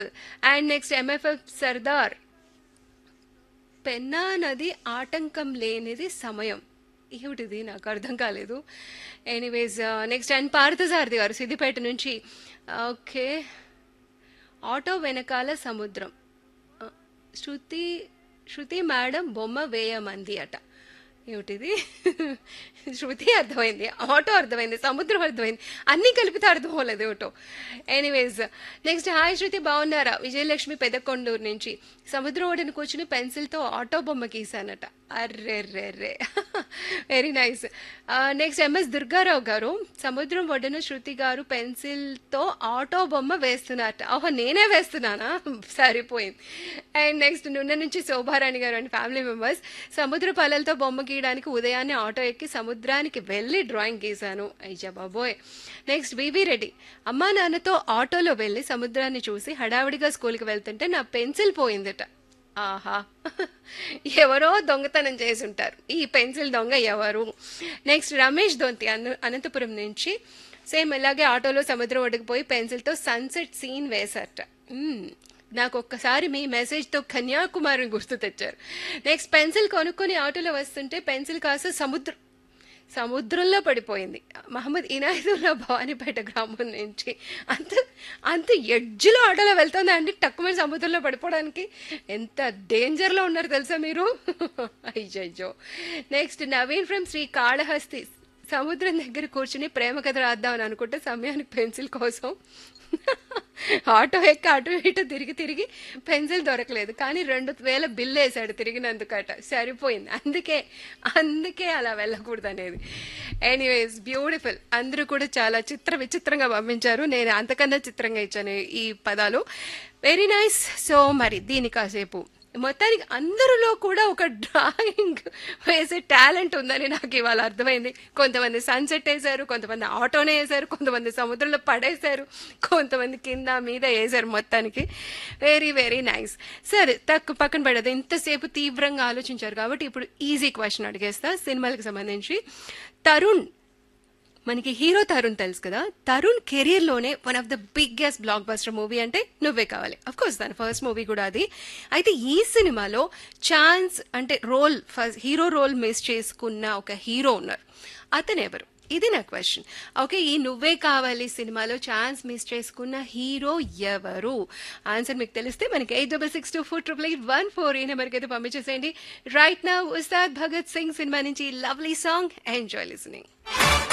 And next MFF Sardar Penna నది ఆటంకం లేనిది సమయం ఏమిటిది నాకు అర్థం కాలేదు ఎనీవేస్ నెక్స్ట్ అండ్ పార్థసారథి గారు సిద్దిపేట నుంచి ఓకే ఆటో వెనకాల సముద్రం ఆ, శృతి శృతి మేడం బొమ్మ వేయమంది అట ఏమిటిది శృతి అర్థమైంది ఆటో అర్థమైంది సముద్రం అర్థమైంది అన్నీ కలిపితే అర్థం అవ్వలేదు ఏమిటో ఎనీవేస్ నెక్స్ట్ హాయ్ శృతి బాగున్నారా విజయలక్ష్మి పెదకొండూరు నుంచి సముద్రం ఒడిని కూర్చుని పెన్సిల్తో ఆటో బొమ్మ గీసానట అర్రెర్రెర్రే very nice next MS Durgarao గారు సముద్రం ఒడ్డున శృతి గారు పెన్సిల్తో ఆటో బొమ్మ వేస్తున్నారట ఓహో నేనే వేస్తున్నానా సరిపోయింది అండ్ నెక్స్ట్ నిన్న నుంచి శోభారాణి గారు అండ్ ఫ్యామిలీ మెంబర్స్ సముద్ర పాలలతో బొమ్మ గీయడానికి ఉదయాన్నే ఆటో ఎక్కి సముద్రానికి వెళ్ళి డ్రాయింగ్ గీశాను అయ్యా బాబోయ్ నెక్స్ట్ బీబీ రెడ్డి అమ్మా నాన్నతో ఆటోలో వెళ్ళి సముద్రాన్ని చూసి హడావిడిగా స్కూల్కి వెళ్తుంటే నా పెన్సిల్ పోయిందట ఆహా ఎవరో దొంగతనం చేసి ఉంటారు ఈ పెన్సిల్ దొంగ ఎవరు నెక్స్ట్ రమేష్ దొంతి అన అనంతపురం నుంచి సేమ్ ఇలాగే ఆటోలో సముద్రం ఒడ్డుకు పోయి పెన్సిల్తో సన్సెట్ సీన్ వేశారట మ్మ్. నాకు ఒక్కసారి మీ మెసేజ్తో కన్యాకుమారిని గుర్తు తెచ్చారు నెక్స్ట్ పెన్సిల్ కొనుక్కొని ఆటోలో వస్తుంటే పెన్సిల్ కాస్త సముద్రం సముద్రంలో పడిపోయింది మహమ్మద్ ఇనాయతుల్లా భవానీపేట గ్రామం నుంచి అంత అంత ఎడ్జ్లో ఆటోలో వెళ్తుందా అండి తక్కువ సముద్రంలో పడిపోవడానికి ఎంత డేంజర్లో ఉన్నారు తెలుసా మీరు అయ్యయ్యో నెక్స్ట్ నవీన్ ఫ్రమ్ శ్రీ కాళహస్తి సముద్రం దగ్గర కూర్చుని ప్రేమ కథ రాద్దామని అనుకుంటే సమయానికి పెన్సిల్ కోసం ఆటో ఎక్క అటు ఇటు తిరిగి తిరిగి పెన్సిల్ దొరకలేదు కానీ రెండు వేల బిల్ వేసాడు తిరిగినందుకట సరిపోయింది అందుకే అందుకే అలా వెళ్ళకూడదు అనేది ఎనీవేస్ బ్యూటిఫుల్ అందరూ కూడా చాలా చిత్ర విచిత్రంగా పంపించారు నేను అంతకన్నా చిత్రంగా ఇచ్చాను ఈ పదాలు వెరీ నైస్ సో మరి దీని కాసేపు మొత్తానికి అందరిలో కూడా ఒక డ్రాయింగ్ వేసే టాలెంట్ ఉందని నాకు ఇవాళ అర్థమైంది కొంతమంది సన్సెట్ వేశారు కొంతమంది ఆటోనే వేశారు కొంతమంది సముద్రంలో పడేశారు కొంతమంది కింద మీద వేశారు మొత్తానికి వెరీ వెరీ నైస్ సరే తక్కువ పక్కన పడదు ఇంతసేపు తీవ్రంగా ఆలోచించారు కాబట్టి ఇప్పుడు ఈజీ క్వశ్చన్ అడిగేస్తా సినిమాలకు సంబంధించి తరుణ్ మనకి హీరో తరుణ్ తెలుసు కదా తరుణ్ కెరీర్లోనే one of the biggest block buster movie అంటే నువ్వే కావాలి అఫ్ కోర్స్ తన ఫస్ట్ మూవీ కూడా అది అయితే ఈ సినిమాలో ఛాన్స్ అంటే role first hero role miss చేసుకున్న ఒక హీరో ఉన్నారు అతను ఎవరు ఇది నా క్వశ్చన్ ఓకే ఈ నువ్వే కావాలి సినిమాలో ఛాన్స్ మిస్ చేసుకున్న హీరో ఎవరు ఆన్సర్ మీకు తెలిస్తే మనకి eight double six two four triple eight one four ఈ నెంబర్కి అయితే పంపించేసేయండి రైట్ నా ఉస్తాద్ భగత్ సింగ్ సినిమా నుంచి లవ్లీ సాంగ్ ఎంజాయ్ లిసనింగ్